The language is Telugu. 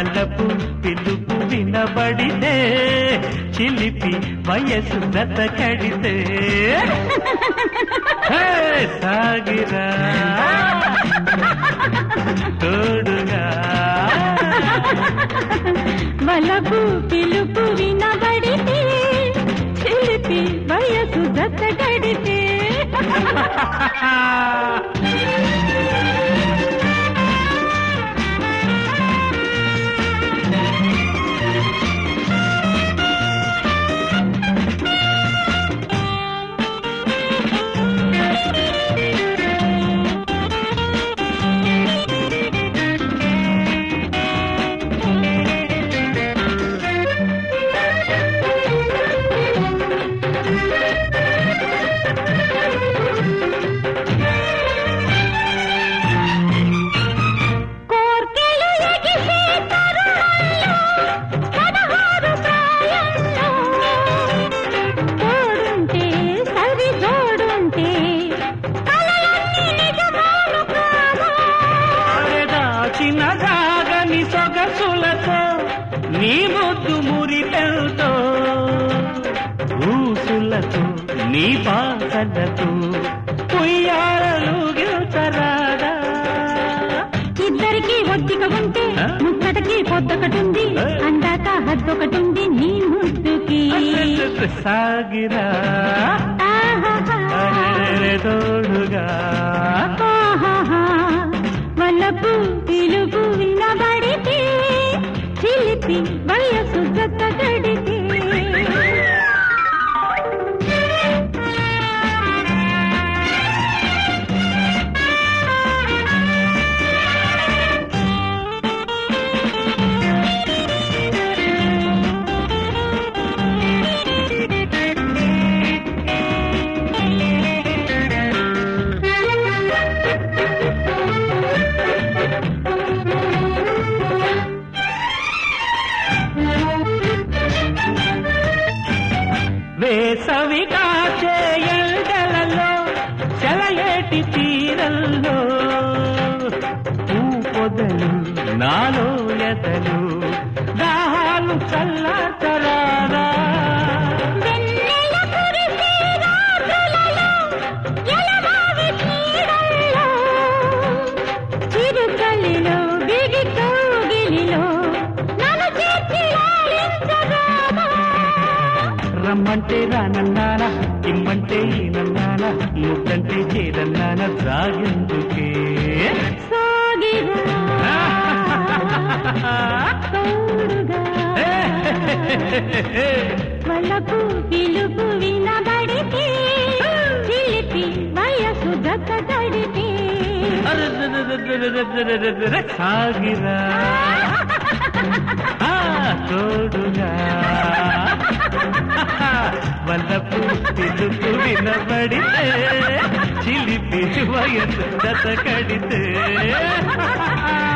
వలపు పిలుపు వినబడితే చిలిపి వయసు గత కడితే హే, సాగిరా తోడుగా వలపు పిలుపు వినబడితే చిలిపి వయసు దత్త గడితే కోర్కెలు ఎగిసే తరుణంలో పదహారు ప్రాయంలో తోడుంటే సరి తోడుంటే కలలన్నీ నిజమాను కావా దాచిన రాగని సొగసులతో నీ ముద్దు మురిపెంతో ఊసులతో నీ బాసలతో ఉయ్యాలలు గిల్చరాదా ఇద్దరికి ఒత్తిక ఉంటే ఆ? ముక్కటికి పొద్దొకటుంది ఆ? అందాక హద్దొకటుంది నీ ముద్దుకి సాగిరా ఆహాహా. అరెరెరె తోడుగా ఆహాహా. వలపు పిలుపు వినబడితే చిలిపి వయసు జత గడితే వేసవి కాచే ఎండలలో చెలయేటి తీరల్లో పూ పొదలు నాలో ఎదలు దాహాలు చల్లాచరారా వెన్నెల కురిసే రాత్రులలో, ఎలమావి నీడల్లో, చిరుచలిలో, బిగి కౌగిలిలో, నన్ను చేర్చి లాలించరాదా? రమ్మంటే రానన్నానా ఇమ్మంటే ఈనన్నానా ముద్దంటే చేదన్నానా జాగెందుకే సాగిరా, తోడుగా, వలపు పిలుపు వినబడితే చిలిపి వయసు గత గడితే సాగిరా ఆ, తోడుగా వల్లపు పిలుపు వినబడితే చిలిపి వయసు దత కడితే